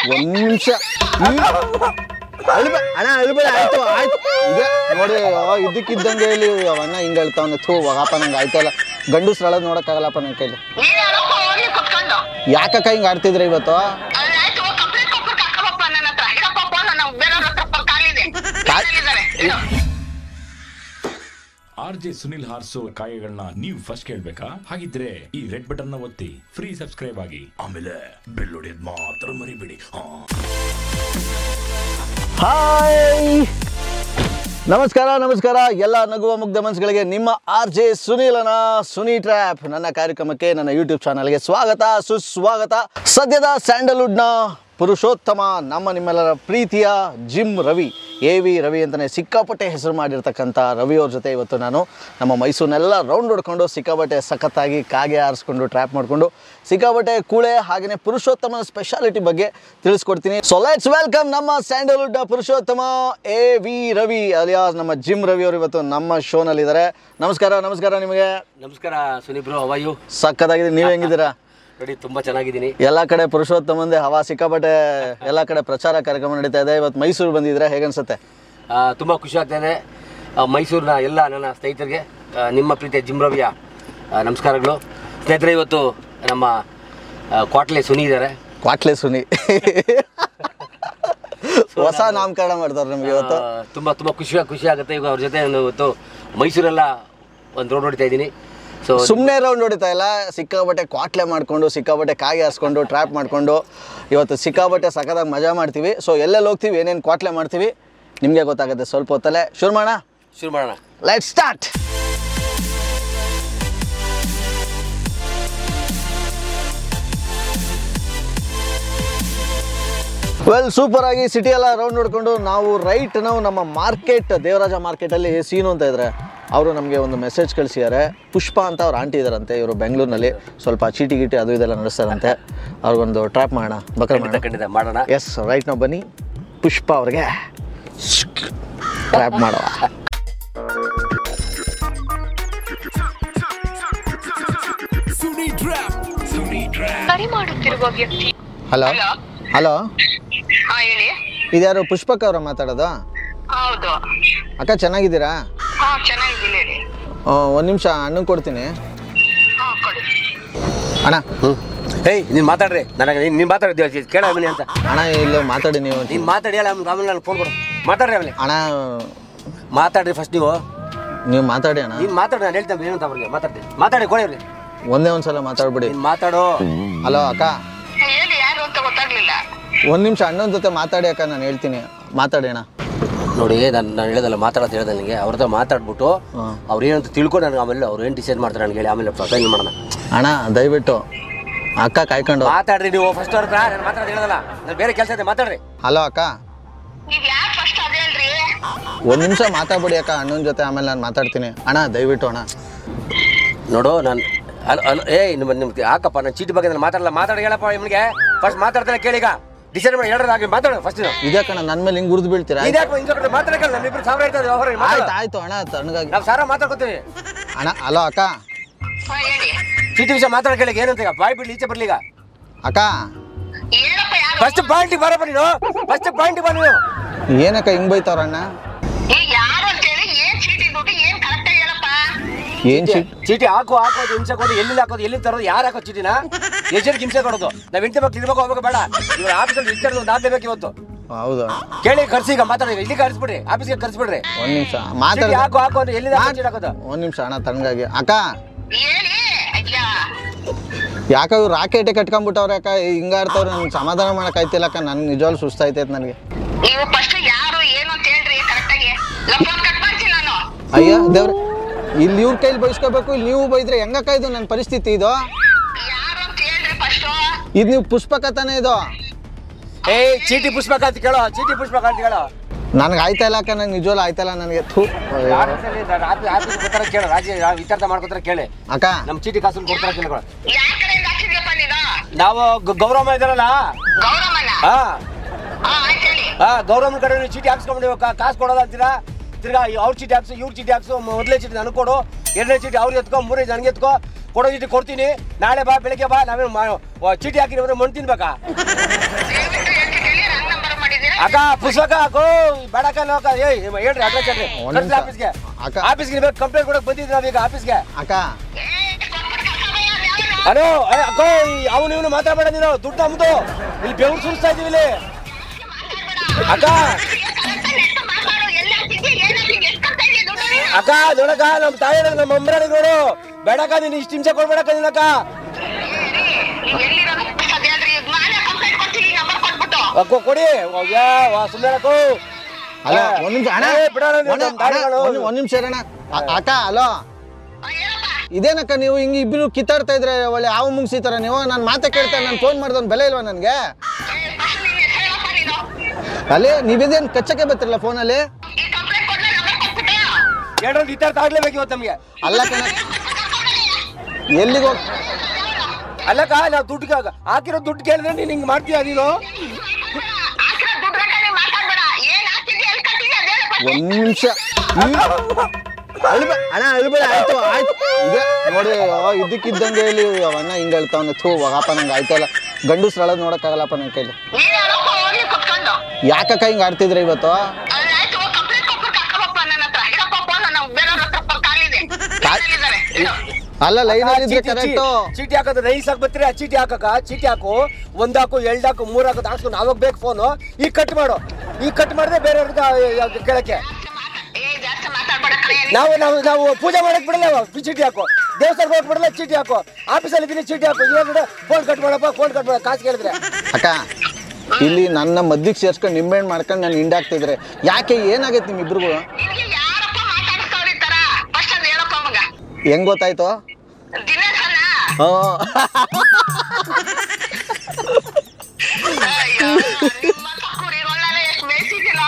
ಒಂದ್ ನಿಮಿಷ ಅಳ್ಬೇ ಅಣ್ಣ ಅಳ್ಬೇಡ ಆಯ್ತು ಆಯ್ತು ಇದೆ ನೋಡಿ ಅವ ಇದ್ದಕ್ಕಿದ್ದಂಗೆ ಇಲ್ಲಿ ಅವನ್ನ ಹಿಂಗೆ ಹೇಳ್ತಾವನೆ ಥೂ ಹೋಗಪ್ಪ ನಂಗೆ ಆಯ್ತಲ್ಲ ಗಂಡಸ್ರು ಅಳೋದು ನೋಡಕ್ಕಾಗಲ್ಲಪ್ಪ ನನ್ನ ಕೈಲಿ ನೀನ್ ಯಾರಪ್ಪ ಹೋಗಿ ಕುತ್ಕೊಂಡು ಯಾಕಕ್ಕ ಹಿಂಗೆ ಆಡ್ತಿದ್ರೆ ಇವತ್ತು ಅಲ್ಲಿ ಆಯ್ತು ಹೋಗಿ ಕಂಪ್ಲೇಂಟ್ ಕೊಟ್ಬಿಟ್ಟು ಕರ್ಕೊಂಬಪ್ಪ ನನ್ನ ಹತ್ರ ಹಿಡಪ್ಪ ಫೋನ್ ನಾವು ಬೇರೆಯವ್ರ ಹತ್ರ ಫೋನ್ ಕಾಲಿದೆ ಕಾಲ್- ಇದ್ದಾರೆ ಇಡು. ಆರ್ ಜೆ ಸುನಿಲ್ ಹಾರ್ಸೋ ಕಾಯಗಳನ್ನ ನೀವು ಫಸ್ಟ್ ಕೇಳ್ಬೇಕಾ ಹಾಗಿದ್ರೆ ಈ ರೆಡ್ ಬಟನ್ ನ ಒತ್ತಿ ಫ್ರೀ ಸಬ್ಸ್ಕ್ರೈಬ್ ಆಗಿ ಆಮೇಲೆ ಬೆಲ್ ಹೊಡೆಯೋದ್ ಮಾತ್ರ ಮರಿಬೇಡಿ ಹಾ ಹಾಯ್ ನಮಸ್ಕಾರ ನಮಸ್ಕಾರ ಎಲ್ಲ ನಗುವ ಮುಗ್ಧ ಮನಸ್ಸುಗಳಿಗೆ ನಿಮ್ಮ ಆರ್ ಜೆ ಸುನೀಲನ ಸುನಿ ಟ್ರ್ಯಾಪ್ ನನ್ನ ಕಾರ್ಯಕ್ರಮಕ್ಕೆ ನನ್ನ ಯೂಟ್ಯೂಬ್ ಚಾನಲ್ಗೆ ಸ್ವಾಗತ ಸುಸ್ವಾಗತ ಸದ್ಯದ ಸ್ಯಾಂಡಲ್ವುಡ್ನ ಪುರುಷೋತ್ತಮ ನಮ್ಮ ನಿಮ್ಮೆಲ್ಲರ ಪ್ರೀತಿಯ gym Ravi A V Ravi ಅಂತಲೇ ಸಿಕ್ಕಾಪಟ್ಟೆ ಹೆಸರು ಮಾಡಿರ್ತಕ್ಕಂಥ ರವಿಯವ್ರ ಜೊತೆ ಇವತ್ತು ನಾನು ನಮ್ಮ ಮೈಸೂರನ್ನೆಲ್ಲ ರೌಂಡ್ ಹೊಡ್ಕೊಂಡು ಸಿಕ್ಕಾಪಟ್ಟೆ ಸಖತ್ತಾಗಿ ಕಾಗೆ ಆರಿಸ್ಕೊಂಡು ಟ್ರ್ಯಾಪ್ ಮಾಡಿಕೊಂಡು ಸಿಕ್ಕಾಪಟ್ಟೆ ಕೂಳೆ ಹಾಗೆಯೇ ಪುರುಷೋತ್ತಮನ ಸ್ಪೆಷಾಲಿಟಿ ಬಗ್ಗೆ ತಿಳಿಸ್ಕೊಡ್ತೀನಿ ಸೊ ಲೆಟ್ಸ್ ವೆಲ್ಕಮ್ ನಮ್ಮ Sandalwood Purushottama A V Ravi alias ನಮ್ಮ ಜಿಮ್ ರವಿ ಅವರು ಇವತ್ತು ನಮ್ಮ ಶೋನಲ್ಲಿದ್ದಾರೆ ನಮಸ್ಕಾರ ನಮಸ್ಕಾರ ನಿಮಗೆ ನಮಸ್ಕಾರ ಸುನಿಬ್ರು ಹವಾಯು ಸಖತ್ತಾಗಿದೆ ನೀವು ಹೆಂಗಿದ್ದೀರಾ ನೋಡಿ ತುಂಬಾ ಚೆನ್ನಾಗಿದ್ದೀನಿ ಎಲ್ಲ ಕಡೆ ಪುರುಷೋತ್ತಮಂದೇ ಹವಾ ಸಿಕ್ಕಾಪಟ್ಟೆ ಎಲ್ಲ ಕಡೆ ಪ್ರಚಾರ ಕಾರ್ಯಕ್ರಮ ನಡೀತಾ ಇದೆ ಇವತ್ತು ಮೈಸೂರು ಬಂದಿದ್ರೆ ಹೇಗನ್ಸುತ್ತೆ ಆ, ತುಂಬಾ ಖುಷಿ ಆಗ್ತಾ ಇದೆ ಆ, ಮೈಸೂರಿನ ಎಲ್ಲ ನನ್ನ ಸ್ನೇಹಿತರಿಗೆ ಆ, ನಿಮ್ಮ ಪ್ರೀತಿಯ ಜಿಮ್ ರವಿಯ ಆ, ನಮಸ್ಕಾರಗಳು ಸ್ನೇಹಿತರೆ ಇವತ್ತು ನಮ್ಮ ಆ, ಕ್ವಾಟ್ಲೆ ಸುನಿ ಇದ್ದಾರೆ ಕ್ವಾಟ್ಲೆ ಸುನಿ ಹೊಸ ನಾಮಕರಣ ಮಾಡ್ತಾರೆ ನಮ್ಗೆ ಇವತ್ತು ಆ, ತುಂಬಾ ತುಂಬಾ ಖುಷಿ ಖುಷಿ ಆಗುತ್ತೆ ಈಗ ಅವ್ರ ಜೊತೆ ನಾನು ಇವತ್ತು ಮೈಸೂರೆಲ್ಲ ಒಂದು ರೋಡ್ ಹೊಡಿತಾ ಇದ್ದೀನಿ ಸೊ ಸುಮ್ಮನೆ ರೌಂಡ್ ಹೊಡಿತಾ ಇಲ್ಲ ಸಿಕ್ಕಾಬಟ್ಟೆ ಕ್ವಾಟ್ಲೆ ಮಾಡ್ಕೊಂಡು ಸಿಕ್ಕಾಬಟ್ಟೆ ಕಾಗೆ ಹಾರಿಸ್ಕೊಂಡು ಟ್ರ್ಯಾಪ್ ಮಾಡ್ಕೊಂಡು ಇವತ್ತು ಸಿಕ್ಕಾಬಟ್ಟೆ ಸಖತ್ತಾಗಿ ಮಜಾ ಮಾಡ್ತೀವಿ ಸೊ ಎಲ್ಲೆಲ್ಲಿ ಹೋಗ್ತೀವಿ ಏನೇನು ಕ್ವಾಟ್ಲೆ ಮಾಡ್ತೀವಿ ನಿಮಗೆ ಗೊತ್ತಾಗುತ್ತೆ ಸ್ವಲ್ಪ ಹೊತ್ತಲ್ಲೇ ಶುರು ಮಾಡೋಣ ಶುರು ಮಾಡೋಣ ಲೆಟ್ ಸ್ಟಾರ್ಟ್ ವೆಲ್ ಸೂಪರ್ ಆಗಿ ಸಿಟಿ ಎಲ್ಲ ರೌಂಡ್ ನೋಡ್ಕೊಂಡು ನಾವು ರೈಟ್ ನಾವು ನಮ್ಮ ಮಾರ್ಕೆಟ್ ದೇವರಾಜ ಮಾರ್ಕೆಟಲ್ಲಿ ಸೀನು ಅಂತ ಇದ್ದಾರೆ ಅವರು ನಮಗೆ ಒಂದು ಮೆಸೇಜ್ ಕಳಿಸಿದ್ದಾರೆ ಪುಷ್ಪ ಅಂತ ಅವ್ರು ಆಂಟಿ ಇದಾರಂತೆ ಇವರು ಬೆಂಗಳೂರಿನಲ್ಲಿ ಸ್ವಲ್ಪ ಚೀಟಿ ಗೀಟಿ ಅದು ಇದೆಲ್ಲ ನಡೆಸ್ತಾರಂತೆ ಅವ್ರಿಗೊಂದು ಟ್ರ್ಯಾಪ್ ಮಾಡೋಣ ಬಕರ್ ಖಂಡಿತ ಮಾಡೋಣ ಖಂಡಿತ ಮಾಡೋಣ ಎಸ್ ರೈಟ್ ನಾವು ಬನ್ನಿ ಪುಷ್ಪ ಅವ್ರಿಗೆ ಟ್ರ್ಯಾಪ್ ಮಾಡುವ ಕರೆ ಮಾಡುತ್ತಿರುವ ವ್ಯಕ್ತಿ ಹಲೋ ಹಲೋ ಹಲೋ ಹಾ ಹೇಳಿ ಇದ್ಯಾರು ಪುಷ್ಪಕ್ ಅವರ ಮಾತಾಡೋದು ಹೌದು ಅಕ್ಕ ಚೆನ್ನಾಗಿದ್ದೀರಾ ಹಾ ಚೆನ್ನಾಗಿದ್ದೀನಿ ಹೇಳಿ ಒಂದು ನಿಮಿಷ ಅಣ್ಣಂಗೆ ಕೊಡ್ತೀನಿ ಹಾ ಕೊಡಿ ಅಣ್ಣ ಏಯ್ ನೀನು ಮಾತಾಡ್ರಿ ನನಗೆ ನೀನು ನೀನು ಮಾತಾಡಿದ್ವಿ ಕೇಳ ಆಮೇಲೆ ಅಂತ ಅಣ್ಣ ಇಲ್ಲ ಮಾತಾಡಿ ನೀವು ನೀನು ಮಾತಾಡಿ ಹೇಳ ಆಮೇಲೆ ಆಮೇಲೆ ನಾನು ಫೋನ್ ಕೊಡು ಮಾತಾಡ್ರಿ ಆಮೇಲೆ ಅಣ್ಣ ಮಾತಾಡ್ರಿ ಫಸ್ಟ್ ನೀವು ನೀವು ಮಾತಾಡಿ ಅಣ್ಣ ನೀನು ಮಾತಾಡಿ ನಾನು ಹೇಳ್ತೇನೆ ಏನಂತ ಅವ್ರಿಗೆ ಮಾತಾಡ್ತೀನಿ ಮಾತಾಡಿ ಕೊಡಿ ಅವ್ರಿಗೆ ಒಂದೇ ಒಂದು ಸಲ ಮಾತಾಡ್ಬಿಡಿ ನೀನು ಮಾತಾಡು ಹಲೋ ಅಕ್ಕ ಹೇಳಿ ಯಾರು ಅಂತ ಗೊತ್ತಾಗ್ಲಿಲ್ಲ ಒಂದು ನಿಮಿಷ ಅಣ್ಣನ ಜೊತೆ ಮಾತಾಡಿ ಅಕ್ಕ ನಾನು ಹೇಳ್ತೀನಿ ಮಾತಾಡಿ ಅಣ್ಣ ನೋಡಿ ನಾನು ನಾನು ಹೇಳೋದಲ್ಲ ಮಾತಾಡೋದು ಹೇಳ್ದೆ ನನಗೆ ಅವ್ರ ಹತ್ರ ಮಾತಾಡ್ಬಿಟ್ಟು ಹಾಂ ಅವ್ರು ಏನಂತ ತಿಳ್ಕೊಂಡು ನನಗೆ ಆಮೇಲೆ ಅವ್ರು ಏನು ಡಿಸೈಡ್ ಮಾಡ್ತಾರೆ ನನಗೆ ಹೇಳಿ ಆಮೇಲೆ ಫೈನಲ್ ಮಾಡೋಣ ಅಣ್ಣ ದಯವಿಟ್ಟು ಅಕ್ಕ ಕಾಯ್ಕೊಂಡು ಮಾತಾಡ್ರಿ ನೀವು ಫಸ್ಟ್ ಅವ್ರ ಹತ್ರ ನಾನು ಮಾತಾಡೋದು ಹೇಳೋದಲ್ಲ ನಾನು ಬೇರೆ ಕೆಲಸ ಇದೆ ಮಾತಾಡ್ರಿ ಹಲೋ ಅಕ್ಕ ನೀವ್ ಯಾರು ಫಸ್ಟ್ ಅದೇ ಹೇಳ್ರಿ ಒಂದು ನಿಮಿಷ ಮಾತಾಡ್ಬಿಡಿ ಅಕ್ಕ ಅಣ್ಣನ ಜೊತೆ ಆಮೇಲೆ ನಾನು ಮಾತಾಡ್ತೀನಿ ಅಣ್ಣ ದಯವಿಟ್ಟು ಅಣ್ಣ ನೋಡು ನಾನು ಅಲ್ಲ ಅಲ್ಲ ಏಯ್ ನಿಮ್ಮ ನಿಮ್ಗೆ ಹಾಕಪ್ಪ ನಾನು ಚೀಟಿ ಬಗ್ಗೆ ನಾನು ಮಾತಾಡಲ್ಲ ಮಾತಾಡಿ ಹೇಳಪ್ಪ ನಿಮಗೆ ಫಸ್ಟ್ ಮಾತಾಡ್ತಾನೆ ಕೇಳಿ ಈಗ ಡಿಸೈಡ್ ಮಾಡಿ ಹೇಳೋದು ಹಾಗೆ ಮಾತಾಡು ಫಸ್ಟ್ ಇದೇ ಕಣ ನನ್ನ ಮೇಲೆ ಹಿಂಗೆ ಉರಿದು ಬೀಳ್ತೀರಾ ಇದ್ಯಾಕೆ ಹಿಂಗೆ ಕಡೆ ಮಾತಾಡಕ್ಕಲ್ಲ ನಮ್ಮಿಬ್ರು ಸಾವಿರ ಹೇಳ್ತಾರೆ ವ್ಯವಹಾರ ಆಯ್ತು ಆಯ್ತು ಅಣ್ಣ ತಣ್ಣಗಾಗಿ ನಾವು ಸಾವಿರ ಮಾತಾಡ್ಕೊತೀವಿ ಅಣ್ಣ ಹಲೋ ಅಕ್ಕ ಹಾ ಹೇಳಿ ಚೀಟಿ ವಿಷಯ ಮಾತಾಡ ಕೇಳಿ ಏನಂತ ಈಗ ಬಾಯ್ ಬಿಡ್ಲಿ ಈಚೆ ಬರ್ಲಿ ಈಗ ಅಕ್ಕ ಏನಪ್ಪ ಯಾರು ಫಸ್ಟ್ ಪಾಯಿಂಟ್ ಬರಪ್ಪ ನೀನು ಫಸ್ಟ್ ಪಾಯಿಂಟ್ ಬಾ ನೀನು ಏನಕ್ಕ ಹಿಂಗೆ ಬೈತಾರ ಅಣ್ಣ ಈ ಯಾರು ಅಂತ ಹೇಳಿ ಏನ್ ಚೀಟಿ ದುಡ್ಡು ಏನ್ ಕರೆಕ್ಟ್ ಆಗಿ ಹೇಳಪ್ಪ ಏನು ಚೀಟ್ ಚೀಟಿ ಹಾಕು ಹಾಕೋದು ಹಿಂಸೆ ಕೊಡು ಎಲ್ಲಿ ಹಾಕೋದು ಎಲ್ಲಿ ತರೋದು ಯಾರು ಹಾಕೋ ಚೀಟಿನ ಎಷ್ಟು ಹಿಂಸೆ ಕೊಡೋದು ನಾವು ಹೆಂಡತಿ ಮಕ್ಳು ಇರ್ಬೇಕು ಹೋಗ್ಬೇಕು ಬೇಡ ಇವ್ರ ಆಫೀಸಲ್ಲಿ ಇರ್ತಾರೆ ಒಂದು ಆಗ್ಲೇಬೇಕು ಇವತ್ತು ಹೌದು ಕೇಳಿ ಕರ್ಸಿ ಈಗ ಮಾತಾಡಿ ಇಲ್ಲಿ ಕರ್ಸ್ಬಿಡ್ರಿ ಆಫೀಸ್ಗೆ ಕರ್ಸ್ಬಿಡ್ರಿ ಒಂದು ನಿಮಿಷ ಚೀಟಿ ಮಾತಾಡಿ ಹಾಕು ಹಾಕು ಅಂದ್ರೆ ಎಲ್ಲಿ ಚೀಟಿ ಹಾಕೋದು ಒಂದು ನಿಮಿಷ ಅಣ್ಣ ತಣ್ಣಗಾಗಿ ಅಕ್ಕ ಹೇಳಿ ಅಯ್ಯ ಯಾಕ ಇವ್ರು ರಾಕೆಟೇ ಕಟ್ಕೊಂಡ್ಬಿಟ್ಟವ್ರೆ ಅಕ್ಕ ಹಿಂಗಾಡ್ತವ್ರೆ ನನ್ಗೆ ಸಮಾಧಾನ ಮಾಡಕ್ ಆಯ್ತಿಲ್ಲ ಅಕ್ಕ ನನ್ಗೆ ನಿಜವಾಗ್ಲು ಸುಸ್ತಾಯ್ತೈತೆ ನನಗೆ ನೀವು ಫಸ್ಟ್ ಯಾರು ಏನು ಅಂತ ಹೇಳ್ರಿ ಕರೆಕ್ಟ್ ಆಗಿ ಫೋನ್ ಕಟ್ ಮಾಡ್ತೀನಿ ನಾನು ಅಯ್ಯ ದೇವ್ರೆ ಇಲ್ಲಿ ಇವ್ರ ಕೈಲಿ ಬೈಸ್ಕೋಬೇಕು ಇಲ್ಲಿ ನೀವು ಬೈದ್ರೆ ಹೆಂಗಕ್ಕ ಇದು ನನ್ನ ಪರಿಸ್ಥಿತಿ ಇದು ಯಾರು ಅಂತ ಹೇಳ್ರಿ ಫಸ್ಟ್ ಇದು ನೀವು ಪುಷ್ಪಕ ತಾನೇ ಇದು ಏ ಚೀಟಿ ಪುಷ್ಪಕ ಅಂತ ಕೇಳೋ ಚೀಟಿ ಪುಷ್ಪಕ ಅಂತ ಕೇಳೋ ನನಗೆ ಆಯ್ತಾ ಇಲ್ಲ ಅಕ್ಕ ನಂಗೆ ನಿಜವಾಗ್ಲು ಆಯ್ತಾ ಇಲ್ಲ ನನಗೆ ಥೂ ಅಯ್ಯೋ. ಆಫೀಸ್ ಬರ್ತಾರ ಕೇಳು ರಾಜ್ಯ ವಿಚಾರ ಮಾಡ್ಕೊತಾರ ಕೇಳಿ ಅಕ್ಕ ನಮ್ ಚೀಟಿ ಕಾಸು ಕೊಡ್ತಾರ ಕೇಳ್ಕೊಳ ಯಾರ ಕಡೆಯಿಂದ ಹಾಕಿದ್ಯಪ್ಪ ನೀನು ನಾವು ಗ- ಗೌರಮ್ಮ ಇದಾರಲ್ಲ ಗೌರಮ್ಮನ ಹಾ ಹಾ ಆಯ್ತು ಹೇಳಿ ಹಾ ಗೌರಮ್ಮನ ಕಡೆ ನೀವು ಚೀಟಿ ಹಾಕ್ಸ್ಕೊಂಡು ಕಾಸು ಕೊಡೋಲ್ಲ ಅಂತೀರಾ ತಿರ್ಗಾ ಅವ್ರ ಚೀಟಿ ಹಾಕ್ಸು ಇವ್ರ ಚೀಟಿ ಹಾಕ್ಸು ಮೊದಲೇ ಚೀಟಿ ನನಗೆ ಕೊಡು ಎರಡನೇ ಚೀಟಿ ಅವ್ರಿಗೆ ಎತ್ಕೊ ಮೂರನೇ ನನಗೆ ಎತ್ಕೊ ಕೊಡೋ ಚೀಟಿ ಕೊಡ್ತೀನಿ ನಾಳೆ ಬಾ ಬೆಳಿಗ್ಗೆ ಬಾ ನಾವೇ ಚೀಟಿ ಹಾಕಿದ್ರೆ ಮಣ್ಣು ತಿನ್ಬೇಕಾ ದಯವಿಟ್ಟು ಹೇಳ್ತೀನಿ ಅಕ್ಕ ಪುಸ್ತಕ ಹಾಕು ಬೇಡಕ್ಕ ಲೋಕ ಏಯ್ ಹೇಳ್ರಿ ಅಡ್ರೆಸ್ ಹೇಳ್ರಿ ಒಂದ್ ಕಳ್ಸಿ ನಿಮಿಷ. ಆಫೀಸ್ಗೆ ಅಕ್ಕ. ಆಫೀಸ್ಗೆ ನೀವು ಕಂಪ್ಲೇಂಟ್ ಕೊಡಕ್ ಬಂದಿದ್ವಿ ನಾವೀಗ ಆಫೀಸ್ಗೆ ಅಕ್ಕ ಅಲೋ ಅಕ್ಕೋ ಅವನು ಇವನು ಮಾತಾಡಬೇಡ ನೀನು ದುಡ್ಡು ನಮ್ದು ಇಲ್ಲಿ ಬೆವ್ರು ಸುರಿಸ್ತಾ ಇದೀವಿ ಇಲ್ಲಿ ಅಕ್ಕ ಅಕ್ಕ ನೋಡಕ್ಕ ನಮ್ಮ ತಾಯಿ ನಮ್ಮ ಅಮ್ಮರಾಡಿ ನೋಡು ಬೇಡಕ್ಕ ನೀನು ಇಷ್ಟು ಹಿಂಸೆ ಕೊಡ್ಬೇಡಕ್ಕ ನೀನಕ್ಕ ಅಕ್ಕೋ ಕೊಡಿ ಸುಮ್ಮನೆ ಅಕ್ಕೋ ಅಲ್ಲ ಒಂದ್ ನಿಮಿಷ ಅಣ್ಣ ಏ, ಬಿಡೋಣ ನೀವು ಒಂದ್- ನಮ್ಮ ದಾರಿಗಳು. ಅಣ್ಣ, ಒಂದ್- ಒಂದ್ ನಿಮಿಷ ಇರೋಣ ಅ- ಅಕ್ಕ ಅಲೋ ಇದೇನಕ್ಕ ನೀವು ಹಿಂಗೆ ಇಬ್ರು ಕಿತ್ತಾಡ್ತಾ ಇದ್ರೆ ಒಳ್ಳೆ ಹಾವು ಮುಗಿಸಿತಾರ ನೀವು ನಾನು ಮಾತೆ ಕೇಳ್ತಾರೆ ನಾನು ಫೋನ್ ಮಾಡ್ದೊಂದು ಬೆಲೆ ಇಲ್ವಾ ನನಗೆ ಅಲ್ಲೇ ನೀವಿದೇನು ಕಚ್ಚಕ್ಕೆ ಬರ್ತಿರಲ್ಲ ಫೋನಲ್ಲಿ ಎರಡೊಂದು ಇತ್ತಾರ್ಥ ಆಗ್ಲೇಬೇಕು ಇವತ್ತು ನಮಗೆ ಅಲ್ಲ ಕಣ ಎಲ್ಲಿಗೆ ಹೋಗ್ ಅಲ್ಲಕ್ಕ ನಾವು ದುಡ್ಡು ಕಾ- ಹಾಕಿರೋ ದುಡ್ಡು ಕೇಳಿದ್ರೆ ನೀನು ಹಿಂಗೆ ಮಾಡ್ತೀಯ ನೀನು ಒಂದ್ ನಿಮಿಷ ಅಳ್ಬೆ ಅಣ್ಣ ಅಳ್ಬೇಡ ಆಯ್ತು ಆಯ್ತು ಇದೆ ನೋಡಿ ಅಯ್ಯೋ, ಇದ್ದಕ್ಕಿದ್ದಂಗೆ ಇಲ್ಲಿ ಅವನ್ನ ಹಿಂಗೆ ಹೇಳ್ತಾವನೆ ಥೂ ಹೋಗಪ್ಪ ನಂಗೆ ಆಯ್ತಲ್ಲ ಗಂಡಸ್ರು ಅಳೋದು ನೋಡಕ್ಕಾಗಲ್ಲಪ್ಪ ನನ್ನ ಕೈಲಿ ಕುತ್ಕೊಂಡು ಯಾಕಕ್ಕ ಹಿಂಗೆ ಆಡ್ತಿದ್ರೆ ಇವತ್ತು ಆಯ್ತು ಕಂಪ್ಲೇಂಟ್ ಕೊಟ್ಬಿಟ್ಟು ಕರ್ಕೊಂಡಪ್ಪ ನನ್ನ ಹತ್ರ ಹಿಡಪ್ಪ ಫೋನ್ ನಾವು ಬೇರೆಯವ್ರ ಹತ್ರ ಕಾಲಿದೆ ಇದ್ದಾರೆ ಅಲ್ಲ ಲೈನಲ್ಲಿ ಇದ್ರೆ ಚೀಟಿ- ಕರೆಕ್ಟು ಚೀಟಿ- ಚೀಟಿ ಹಾಕೋದು ನೈಸ್ ಆಗಿ ಬರ್ತೀರಿ ಆ ಚೀಟಿ ಹಾಕಕ್ಕ ಚೀಟಿ ಹಾಕು ಒಂದ್ ಹಾಕು ಎರಡ್ ಹಾಕು ಮೂರ್ ಹಾಕೋದು ಹಾಕ್ಸ್ಕೊಂಡು ಅವಾಗ ಬೇಕು ಫೋನು ಈಗ ಕಟ್ ಮಾಡು ಈಗ ಕಟ್ ಮಾಡಿದ್ರೆ ಬೇರೆಯವ್ರಿಗೆ ಕೇಳಕ್ಕೆ ಏ ಜಾಸ್ತಿ ಮಾತಾಡ್ಬೇಡ ಕಣೆ ನಾವು ನಾವು ನಾವು ಪೂಜೆ ಮಾಡಕ್ ಬಿಡಲ್ಲ ಈ ಚೀಟಿ ಹಾಕು ದೇವಸ್ಥಾನಕ್ಕೆ ಹೋಗಿ ಬಿಡಲ್ಲ ಚೀಟಿ ಹಾಕು ಆಫೀಸಲ್ಲಿ ಇದ್ದೀನಿ ಚೀಟಿ ಹಾಕು ಇವಾಗ ಫೋನ್ ಕಟ್ ಮಾಡಪ್ಪ ಫೋನ್ ಕಟ್ ಮಾಡ ಕಾಸು ಕೇಳಿದ್ರೆ ಅಕ್ಕ ಇಲ್ಲಿ ನನ್ನ ಮದ್ದಿಗೆ ಸೇರ್ಸ್ಕೊಂಡು ನಿಂಬೆಹಣ್ಣು ಮಾಡ್ಕೊಂಡು ನಾನು ಹಿಂಡಾಕ್ತಿದ್ರೆ ಯಾಕೆ ಏನಾಗೈತೆ ನಿಮ್ಮಿಬ್ರಿಗೂ ನಿನ್ಗೆ ಯಾರಪ್ಪ ಮಾತಾಡಿಸ್ತವ್ರ ಈ ತರ ಫಸ್ಟ್ ಅದ್ ಹೇಳಪ್ಪ ಮಗ ಹೆಂಗ್ ಗೊತ್ತಾಯ್ತು ದಿನೇಶನ ಹ್ಞೂ ಅಯ್ಯೋ ನಿಮ್ಮ ಕುರಿಗಳನ್ನ ಎಷ್ಟು ಮೇಯಿಸಿದಿಲ್ಲ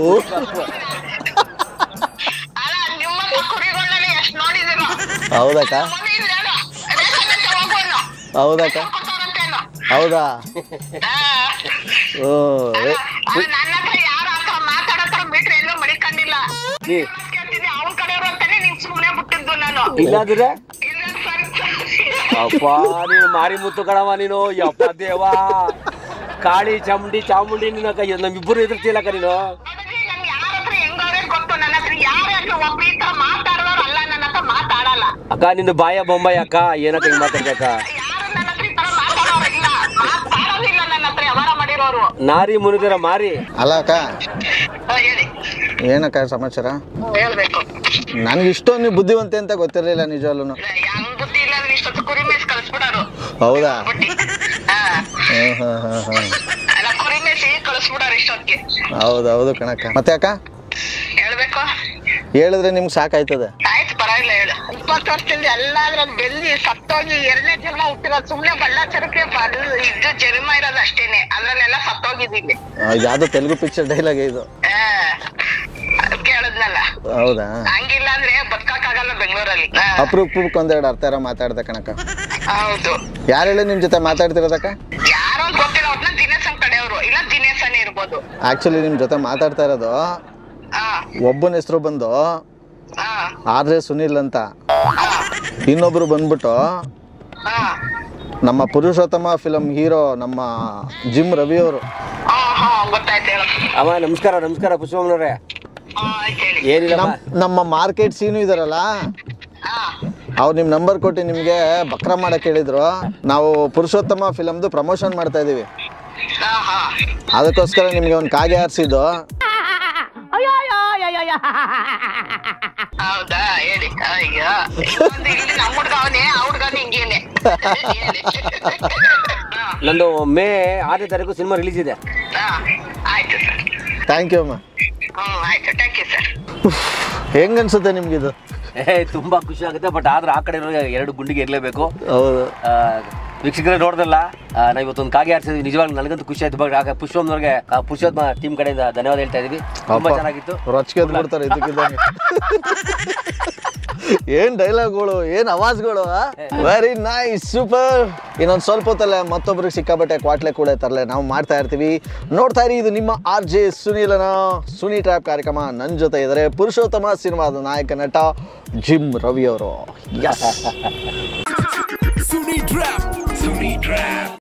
ಅಲ್ಲ ನಿಮ್ಮ ಕುರಿಗಳನ್ನ ಎಷ್ಟು ನೋಡಿದಿರೋ ಹೌದಕ್ಕ ಮಮ್ಮಿ ಇಲ್ಲಿ ಹೇಳು. ರೇಷನ್ ಅಂತ ಹೋಗು ಅನ್ನು. ಹೌದಕ್ಕ ಕೊಡ್ತಾರಂತೆ ಅನ್ನು. ಹೌದಾ ಆ. ಓ ಏ, ಅಲ್ಲ, ನನ್ನ ಹತ್ರ ಯಾರ ಹತ್ರ ಮಾತಾಡೋ ಥರ ಬಿಟ್ರೆ ಎಲ್ಲೂ ಮಡಿಕೊಂಡಿಲ್ಲ ನೀ ಕೇಳ್ತಿದ್ದೆ ಅವ್ನ ಕಡೆಯವರು ಅಂತಾನೆ ನೀನ್ ಸುಮ್ನೆ ಬಿಟ್ಟಿದ್ದು ನಾನು ಇಲ್ಲಾದ್ರೆ ಇಲ್ಲ ಸರಿ ಅಪ್ಪ ನೀನು ಮಾರಿ ಮುತ್ತು ಕಣವ ನೀನು ಯಪ್ಪ ದೇವಾ ಕಾಳಿ ಚಾಮುಂಡಿ ಚಾಮುಂಡಿ ನಿನ್ನ ಕೈ ನಮ್ಮಿಬ್ಬರು ಎದುರ್ತಿಲ್ಲಕ್ಕ ನೀನು ಅದಕ್ಕೆ ನಮ್ಗೆ ಯಾರ ಹತ್ರ ಹೆಂಗವ್ರೆ ಗೊತ್ತು ನನ್ನ ಹತ್ರ ಯಾರೇ ಹತ್ರ ಒಬ್ಬ ಈ ತರ ಮಾತಾಡೋರು ಅಲ್ಲ ನನ್ನ ಹತ್ರ ಮಾತಾಡಲ್ಲ ಅಕ್ಕ ನಿನ್ನ ಬಾಯ ಬೊಂಬಾಯಿ ಅಕ್ಕ ಏನಕ್ಕ ಹಿಂಗ್ ಮಾತಾಡ್ಬೇಕ ಯಾರು ನನ್ನ ಹತ್ರ ಈ ತರ ಮಾತಾಡೋರು ಇಲ್ಲ ಮಾತಾಡೋದಿಲ್ಲ ನನ್ನ ಹತ್ರ ವ್ಯವಹಾರ ಮಾಡಿರೋರು ನಾರಿ ಮುನಿದರ ಮಾರಿ ಅಲ್ಲ ಅಕ್ಕ ಹಾ, ಹೇಳಿ ಏನಕ್ಕ ಸಮಾಚಾರ ಹೇಳ್ಬೇಕು ನನಗೆ ಇಷ್ಟೊಂದು ನೀವು ಬುದ್ಧಿವಂತೆ ಅಂತ ಗೊತ್ತಿರಲಿಲ್ಲ ನಿಜವಲ್ಲೂ ಹೆಂಗ್ ಬುದ್ಧಿ ಇಲ್ಲ ಅಂದ್ರೆ ಇಷ್ಟೊತ್ತು ಕುರಿ ಮೇಯ್ಸ್ ಕಳಿಸ್ಬಿಡೋರು ಹೌದಾ ಬುಟ್ಟಿ ಹಾ ಹಾಂ ಹಾಂ ಹಾಂ ಹಾಂ ಅಲ್ಲ ಕುರಿ ಮೇಯ್ಸಿ ಕಳಿಸ್ಬಿಡೋರು ಇಷ್ಟೊತ್ತಿಗೆ ಹೌದು ಹೌದು ಕಣಕ್ಕ ಮತ್ತೆ ಅಕ್ಕ ಹೇಳ್ಬೇಕು ಹೇಳಿದ್ರೆ ನಿಮ್ಗೆ ಸಾಕಾಯ್ತದೆ ಆಯ್ತು ಪರವಾಗಿಲ್ಲ ಹೇಳು ಇಪ್ಪತ್ತು ವರ್ಷದಿಂದ ಎಲ್ಲ ಅದ್ರಲ್ಲಿ ಬೆಲ್ಲಿ ಸತ್ತೋಗಿ ಎರಡನೇ ಜನ್ಮ ಹುಟ್ಟಿರೋದು ಸುಮ್ನೆ ಬಳ್ಳಾಚರಕ್ಕೆ ಬಲ್ ಇದು ಜನ್ಮ ಇರೋದು ಅಷ್ಟೇನೆ ಅದ್ರಲ್ಲೆಲ್ಲ ಸತ್ತೋಗಿದ್ದೀನಿ ಆ, ಇದು ಯಾವ್ದೋ ತೆಲುಗು ಪಿಕ್ಚರ್ ಡೈಲಾಗ್ ಇದು ಆ, ಅದಕ್ಕೆ ಹೇಳದ್ನಲ್ಲ ಹೌದಾ ಹಂಗಿಲ್ಲ ಅಂದ್ರೆ ಬದುಕಕ್ಕಾಗಲ್ಲ ಬೆಂಗಳೂರಲ್ಲಿ ಆ, ಅಪರೂಪಕ್ಕೆ ಒಂದೆರಡು ಅರ್ಥ ಇರೋ ಮಾತಾಡ್ದೆ ಕಣಕ್ಕ ಹೌದು ಯಾರು ಹೇಳಿ ನಿಮ್ಮ ಜೊತೆ ಮಾತಾಡ್ತಿರೋದಕ್ಕ ಯಾರೋ ಒಂದ್ ಗೊತ್ತಿಲ್ಲ ಒಟ್ನಲ್ಲಿ ದಿನೇಶನ್ ಕಡೆಯವರು ಇಲ್ಲ ದಿನೇಶನೇ ಇರ್ಬೋದು ಆ್ಯಕ್ಚುಲಿ ನಿಮ್ಮ ಜೊತೆ ಮಾತಾಡ್ತಾ ಇರೋದು ಹಾ ಒಬ್ಬನ ಹೆಸರು ಬಂದು ಹಾ ಆದ್ರೆ ಸುನಿಲ್ ಅಂತ ಇನ್ನೊಬ್ರು ಬಂದ್ಬಿಟ್ಟು ಹಾ ನಮ್ಮ ಪುರುಷೋತ್ತಮ ಫಿಲಮ್ ಹೀರೋ ನಮ್ಮ ಜಿಮ್ ರವಿ ಅವರು ಹಾ ಹಾ ಗೊತ್ತಾಯ್ತು ಹೇಳು ಅಮ್ಮ ನಮಸ್ಕಾರ ನಮಸ್ಕಾರ ಪುಷ್ಪಮ್ಮನವ್ರೆ ಹಾ ಆಯ್ತು ಹೇಳಿ ಏನಿಲ್ಲಮ್ಮ ನಮ್ಮ ನಮ್ಮ ಮಾರ್ಕೆಟ್ ಸೀನು ಇದಾರಲ್ಲ ಹಾ ಅವ್ರು ನಿಮ್ಮ ನಂಬರ್ ಕೊಟ್ಟು ನಿಮಗೆ ಬಕ್ರ ಮಾಡಕ್ಕೆ ಹೇಳಿದ್ರು ನಾವು ಪುರುಷೋತ್ತಮ ಫಿಲಮ್ದು ಪ್ರಮೋಷನ್ ಮಾಡ್ತಾ ಇದೀವಿ ಹಾ ಹಾ ಅದಕ್ಕೋಸ್ಕರ ನಿಮಗೆ ಒಂದು ಕಾಗೆ ಆರಿಸಿದ್ದು ಹೌದಾ ಹೇಳಿ ಅಯ್ಯೋ ಒಂದು ಇಲ್ಲಿ ನಮ್ಮ ಹುಡ್ಗ ಅವನೇ ಆ ಹುಡ್ಗನ ಹಿಂಗೇನೆ ಹೇಳಿ. ಹಾ, ನಂದು ಮೇ ಆರನೇ ತಾರೀಕು ಸಿನಿಮಾ ರಿಲೀಸ್ ಇದೆ ಹಾ, ಆಯ್ತು ಸರ್ ಥ್ಯಾಂಕ್ ಯು ಅಮ್ಮ ಹ್ಮ್ ಆಯ್ತು ಥ್ಯಾಂಕ್ ಯು ಸರ್ ಹೆಂಗ್ ಅನ್ಸುತ್ತೆ ನಿಮ್ಗಿದು ಏ ತುಂಬಾ ಖುಷಿ ಆಗುತ್ತೆ ಬಟ್ ಆದ್ರೆ ಆ ಕಡೆ ಇರೋ ಎರಡು ಗುಂಡಿಗೆ ಇರಲೇಬೇಕು ಹೌದು ವೀಕ್ಷಕರೇ ನೋಡ್ದಲ್ಲ ಆ, ನಾವು ಇವತ್ತೊಂದು ಕಾಗೆ ಆಡ್ಸಿದ್ವಿ ನಿಜವಾಗ್ಲೂ ನನಗಂತೂ ಖುಷಿ ಆಯ್ತು ಬಟ್ ಆಗ ಪುಷ್ಪಮ್ನವ್ರಿಗೆ ಆ ಪುರುಷೋತ್ತಮ ಟೀಮ್ ಕಡೆಯಿಂದ ಧನ್ಯವಾದ ಹೇಳ್ತಾ ಇದೀವಿ ತುಂಬಾ ಅಪ್ಪ, ಚೆನ್ನಾಗಿತ್ತು ರೊಚ್ಚಿಗೆ ಎದ್ದು ಬಿಡ್ತಾರೆ ಇದಕ್ಕಿದ್ದಂಗೆ ಏನ್ ಡೈಲಾಗ್ಗಳು ಏನ್ ಅವಾಜ್ಗಳು ವೆರಿ ನೈಸ್ ಸೂಪರ್ ಇನ್ನೊಂದು ಸ್ವಲ್ಪ ಹೊತ್ತಲ್ಲೇ ಮತ್ತೊಬ್ರಿಗೆ ಸಿಕ್ಕಾಬಟ್ಟೆ ಕ್ವಾಟ್ಲೆ ಕೂಡ ತರಲೆ ನಾವು ಮಾಡ್ತಾ ಇರ್ತೀವಿ ನೋಡ್ತಾ ಇರಿ ಇದು ನಿಮ್ಮ ಆರ್ ಜೆ ಸುನೀಲನ ಸುನಿ ಟ್ರ್ಯಾಪ್ ಕಾರ್ಯಕ್ರಮ ನನ್ನ ಜೊತೆ ಇದ್ದಾರೆ ಪುರುಷೋತ್ತಮ ಸಿನಿಮಾದ ನಾಯಕ ನಟ ಜಿಮ್ ರವಿ ಅವರು Sunny Trap. Sunny Trap.